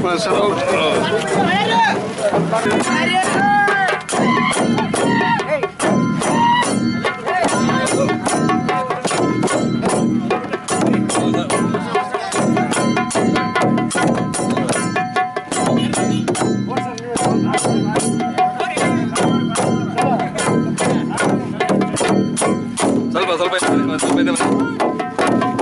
ಸ್ವಲ್ಪ ಸ್ವಲ್ಪ ಇದೆ, ಸ್ವಲ್ಪ ಇದೆ ಬನ್ನಿ.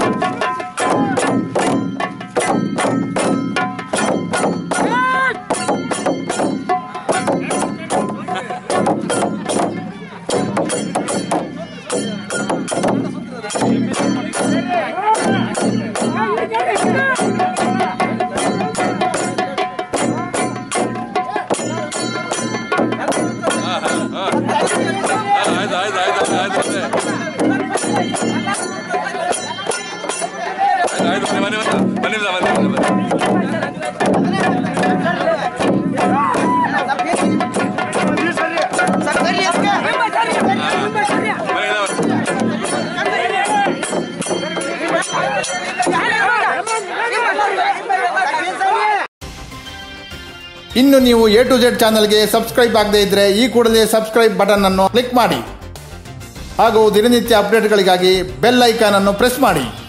ಹಾ, ಆಯ್ತು ಆಯ್ತು ಆಯ್ತು ಆಯ್ತು ಆಯ್ತು ಆಯ್ತು ಆಯ್ತು ಬನ್ನಿ ಬನ್ನಿ ಬನ್ನಿ ಬನ್ನಿ ಬನ್ನಿ ಬನ್ನಿ ಬನ್ನಿ ಬನ್ನಿ ಇನ್ನು ನೀವು ಎ ಟು ಜೆಡ್ ಚಾನಲ್ಗೆ ಸಬ್ಸ್ಕ್ರೈಬ್ ಆಗದೇ ಇದ್ದರೆ ಈ ಕೂಡಲೇ ಸಬ್ಸ್ಕ್ರೈಬ್ ಬಟನ್ ಅನ್ನು ಕ್ಲಿಕ್ ಮಾಡಿ ಹಾಗೂ ದಿನನಿತ್ಯ ಅಪ್ಡೇಟ್ಗಳಿಗಾಗಿ ಬೆಲ್ ಐಕಾನ್ ಅನ್ನು ಪ್ರೆಸ್ ಮಾಡಿ